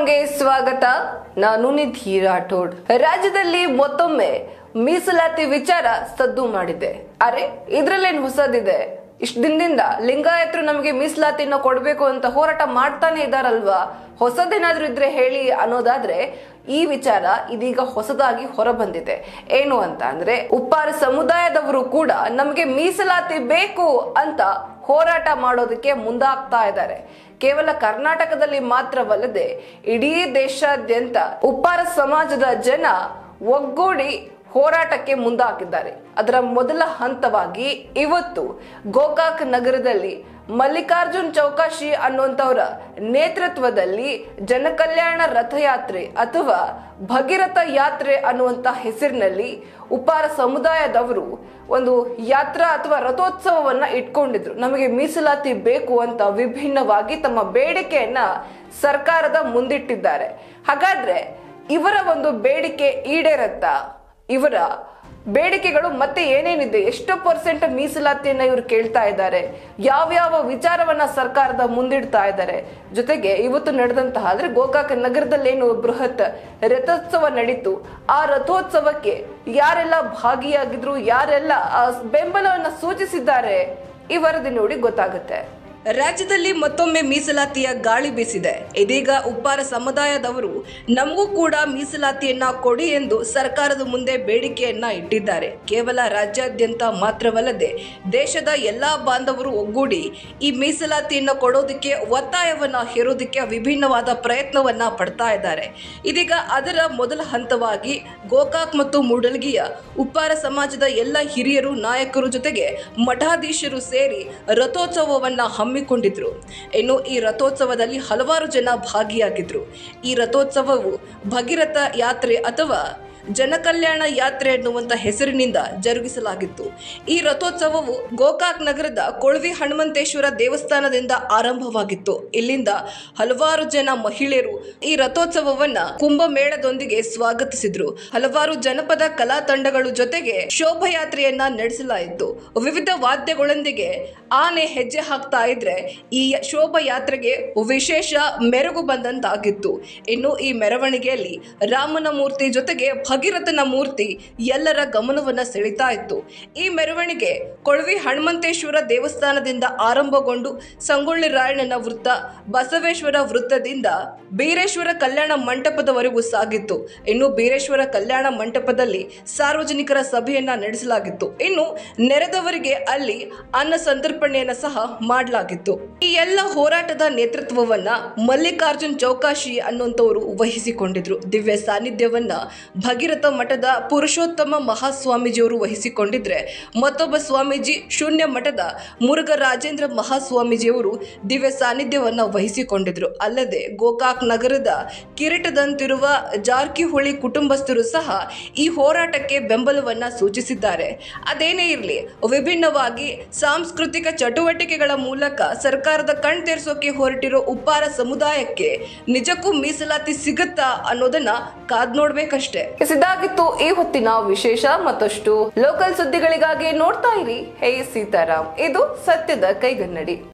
ನ್ಯೂಸ್ಗೆ ಸ್ವಾಗತ ನಾನು ನಿಧಿ ರಾಠೋಡ್ ರಾಜ್ಯದಲ್ಲಿ ಮತ್ತೊಮ್ಮೆ ಮೀಸಲಾತಿ ವಿಚಾರ ಸದ್ದು ಮಾಡಿದೆ ಅರೆ ಇದ್ರಲ್ಲೇನ್ ಹೊಸದಿದೆ ಇಷ್ಟ ದಿನದಿಂದ ಲಿಂಗಾಯತರು ನಮಗೆ ಮೀಸಲಾತಿನ ಕೊಡಬೇಕು ಅಂತ ಹೋರಾಟ ಮಾಡ್ತಾನೆ ಇದಾರಲ್ವಾ ಹೊಸದೇನಾದ್ರೂ ಇದ್ರೆ ಹೇಳಿ ಅನ್ನೋದಾದ್ರೆ ಈ ವಿಚಾರ ಇದೀಗ ಹೊಸದಾಗಿ ಹೊರಬಂದಿದೆ ಏನು ಅಂತ ಅಂದ್ರೆ ಉಪ್ಪಾರ ಸಮುದಾಯದವರು ಕೂಡ ನಮಗೆ ಮೀಸಲಾತಿ ಬೇಕು ಅಂತ ಹೋರಾಟ ಮಾಡೋದಕ್ಕೆ ಮುಂದಾಗ್ತಾ ಇದ್ದಾರೆ ಕೇವಲ ಕರ್ನಾಟಕದಲ್ಲಿ ಮಾತ್ರವಲ್ಲದೆ ಇಡೀ ದೇಶಾದ್ಯಂತ ಉಪ್ಪಾರ ಸಮಾಜದ ಜನ ಒಗ್ಗೂಡಿ ಹೋರಾಟಕ್ಕೆ ಮುಂದಾಗಿದ್ದಾರೆ ಅದರ ಮೊದಲ ಹಂತವಾಗಿ ಇವತ್ತು ಗೋಕಾಕ್ ನಗರದಲ್ಲಿ ಮಲ್ಲಿಕಾರ್ಜುನ್ ಚೌಕಾಶಿ ಅನ್ನುವಂಥವರ ನೇತೃತ್ವದಲ್ಲಿ ಜನಕಲ್ಯಾಣ ರಥಯಾತ್ರೆ ಅಥವಾ ಭಗೀರಥ ಯಾತ್ರೆ ಅನ್ನುವಂಥ ಹೆಸರಿನಲ್ಲಿ ಉಪಾರ ಸಮುದಾಯದವರು ಒಂದು ಯಾತ್ರಾ ಅಥವಾ ರಥೋತ್ಸವವನ್ನ ಇಟ್ಕೊಂಡಿದ್ರು ನಮಗೆ ಮೀಸಲಾತಿ ಬೇಕು ಅಂತ ವಿಭಿನ್ನವಾಗಿ ತಮ್ಮ ಬೇಡಿಕೆಯನ್ನ ಸರ್ಕಾರದ ಮುಂದಿಟ್ಟಿದ್ದಾರೆ ಹಾಗಾದ್ರೆ ಇವರ ಒಂದು ಬೇಡಿಕೆ ಈಡೇರತ್ತಾ ಇವರ ಬೇಡಿಕೆಗಳು ಮತ್ತೆ ಏನೇನಿದೆ ಎಷ್ಟು ಪರ್ಸೆಂಟ್ ಮೀಸಲಾತಿಯನ್ನ ಇವರು ಕೇಳ್ತಾ ಇದ್ದಾರೆ ಯಾವ್ಯಾವ ವಿಚಾರವನ್ನ ಸರ್ಕಾರದ ಮುಂದಿಡ್ತಾ ಇದ್ದಾರೆ ಜೊತೆಗೆ ಇವತ್ತು ನಡೆದಂತಹ ಅಂದ್ರೆ ಗೋಕಾಕ ನಗರದಲ್ಲಿ ಏನು ಬೃಹತ್ ರಥೋತ್ಸವ ನಡೀತು ಆ ರಥೋತ್ಸವಕ್ಕೆ ಯಾರೆಲ್ಲ ಭಾಗಿಯಾಗಿದ್ರು ಯಾರೆಲ್ಲ ಆ ಬೆಂಬಲವನ್ನ ಸೂಚಿಸಿದ್ದಾರೆ ಈ ವರದಿ ನೋಡಿ ಗೊತ್ತಾಗುತ್ತೆ ರಾಜ್ಯದಲ್ಲಿ ಮತ್ತೊಮ್ಮೆ ಮೀಸಲಾತಿಯ ಗಾಳಿ ಬೀಸಿದೆ ಇದೀಗ ಉಪ್ಪಾರ ಸಮುದಾಯದವರು ನಮಗೂ ಕೂಡ ಮೀಸಲಾತಿಯನ್ನ ಕೊಡಿ ಎಂದು ಸರ್ಕಾರದ ಮುಂದೆ ಬೇಡಿಕೆಯನ್ನ ಇಟ್ಟಿದ್ದಾರೆ ಕೇವಲ ರಾಜ್ಯಾದ್ಯಂತ ಮಾತ್ರವಲ್ಲದೆ ದೇಶದ ಎಲ್ಲಾ ಬಾಂಧವರು ಒಗ್ಗೂಡಿ ಈ ಮೀಸಲಾತಿಯನ್ನ ಕೊಡೋದಕ್ಕೆ ಒತ್ತಾಯವನ್ನ ಹೇರೋದಕ್ಕೆ ವಿಭಿನ್ನವಾದ ಪ್ರಯತ್ನವನ್ನ ಪಡ್ತಾ ಇದ್ದಾರೆ ಇದೀಗ ಅದರ ಮೊದಲ ಹಂತವಾಗಿ ಗೋಕಾಕ್ ಮತ್ತು ಮೂಡಲ್ಗಿಯ ಉಪ್ಪಾರ ಸಮಾಜದ ಎಲ್ಲ ಹಿರಿಯರು ನಾಯಕರು ಜೊತೆಗೆ ಮಠಾಧೀಶರು ಸೇರಿ ರಥೋತ್ಸವವನ್ನ ಹಮ್ಮಿಕೊಂಡಿದ್ರು ಇನ್ನು ಈ ರಥೋತ್ಸವದಲ್ಲಿ ಹಲವಾರು ಜನ ಭಾಗಿಯಾಗಿದ್ರು ಈ ರಥೋತ್ಸವವು ಭಗೀರಥ ಯಾತ್ರೆ ಅಥವಾ ಜನಕಲ್ಯಾಣ ಯಾತ್ರೆ ಎನ್ನುವಂತ ಹೆಸರಿನಿಂದ ಜರುಗಿಸಲಾಗಿತ್ತು ಈ ರಥೋತ್ಸವವು ಗೋಕಾಕ್ ನಗರದ ಕೊಳವಿ ಹನುಮಂತೇಶ್ವರ ದೇವಸ್ಥಾನದಿಂದ ಆರಂಭವಾಗಿತ್ತು ಇಲ್ಲಿಂದ ಹಲವಾರು ಜನ ಮಹಿಳೆಯರು ಈ ರಥೋತ್ಸವವನ್ನ ಕುಂಭಮೇಳದೊಂದಿಗೆ ಸ್ವಾಗತಿಸಿದ್ರು ಹಲವಾರು ಜನಪದ ಕಲಾ ತಂಡಗಳು ಜೊತೆಗೆ ಶೋಭಾಯಾತ್ರೆಯನ್ನ ನಡೆಸಲಾಯಿತು ವಿವಿಧ ವಾದ್ಯಗಳೊಂದಿಗೆ ಆನೆ ಹೆಜ್ಜೆ ಹಾಕ್ತಾ ಇದ್ರೆ ಈ ಶೋಭಾಯಾತ್ರೆಗೆ ವಿಶೇಷ ಮೆರುಗು ಬಂದಂತಾಗಿತ್ತು ಇನ್ನು ಈ ಮೆರವಣಿಗೆಯಲ್ಲಿ ರಾಮನ ಮೂರ್ತಿ ಜೊತೆಗೆ ಭಗೀರಥನ ಮೂರ್ತಿ ಎಲ್ಲರ ಗಮನವನ್ನ ಸೆಳೀತಾ ಇತ್ತು ಈ ಮೆರವಣಿಗೆ ಕೊಳವಿ ಹನುಮಂತೇಶ್ವರ ದೇವಸ್ಥಾನದಿಂದ ಆರಂಭಗೊಂಡು ಸಂಗೊಳ್ಳಿ ರಾಯಣ್ಣನ ವೃತ್ತ ಬಸವೇಶ್ವರ ವೃತ್ತದಿಂದ ಬೀರೇಶ್ವರ ಕಲ್ಯಾಣ ಮಂಟಪದವರೆಗೂ ಸಾಗಿತ್ತು ಇನ್ನು ಬೀರೇಶ್ವರ ಕಲ್ಯಾಣ ಮಂಟಪದಲ್ಲಿ ಸಾರ್ವಜನಿಕರ ಸಭೆಯನ್ನ ನಡೆಸಲಾಗಿತ್ತು ಇನ್ನು ನೆರೆದವರಿಗೆ ಅಲ್ಲಿ ಅನ್ನ ಸಂತರ್ಪಣೆಯನ್ನ ಸಹ ಮಾಡಲಾಗಿತ್ತು ಈ ಎಲ್ಲ ಹೋರಾಟದ ನೇತೃತ್ವವನ್ನ ಮಲ್ಲಿಕಾರ್ಜುನ್ ಚೌಕಾಶಿ ಅನ್ನುವಂಥವರು ವಹಿಸಿಕೊಂಡಿದ್ರು ದಿವ್ಯ ಸಾನ್ನಿಧ್ಯವನ್ನ ಭಗೀರಥ ಮಠದ ಪುರುಷೋತ್ತಮ ಮಹಾಸ್ವಾಮೀಜಿಯವರು ವಹಿಸಿಕೊಂಡಿದ್ರೆ ಮತ್ತೊಬ್ಬ ಸ್ವಾಮೀಜಿ ಶೂನ್ಯ ಮಠದ ಮುರುಘರಾಜೇಂದ್ರ ಮಹಾಸ್ವಾಮೀಜಿಯವರು ದಿವ್ಯ ಸಾನ್ನಿಧ್ಯವನ್ನ ವಹಿಸಿಕೊಂಡಿದ್ರು ಅಲ್ಲದೆ ಗೋಕಾಕ್ ನಗರದ ಕಿರೀಟದಂತಿರುವ ಜಾರಕಿಹೊಳಿ ಕುಟುಂಬಸ್ಥರು ಸಹ ಈ ಹೋರಾಟಕ್ಕೆ ಬೆಂಬಲವನ್ನ ಸೂಚಿಸಿದ್ದಾರೆ ಅದೇನೇ ಇರಲಿ ವಿಭಿನ್ನವಾಗಿ ಸಾಂಸ್ಕೃತಿಕ ಚಟುವಟಿಕೆಗಳ ಮೂಲಕ ಸರ್ಕಾರದ ಕಣ್ ತೆರೆಸೋಕೆ ಹೊರಟಿರೋ ಉಪ್ಪಾರ ಸಮುದಾಯಕ್ಕೆ ನಿಜಕ್ಕೂ ಮೀಸಲಾತಿ ಸಿಗುತ್ತಾ ಅನ್ನೋದನ್ನ ಕಾದ್ ನೋಡ್ಬೇಕಷ್ಟೇ ಇದಾಗಿತ್ತು ಈ ಹೊತ್ತಿನ ವಿಶೇಷ ಮತ್ತಷ್ಟು ಲೋಕಲ್ ಸುದ್ದಿಗಳಿಗಾಗಿ ನೋಡ್ತಾ ಇರಿ ಹೇ ಸೀತಾರಾಮ್ ಇದು ಸತ್ಯದ ಕೈಗನ್ನಡಿ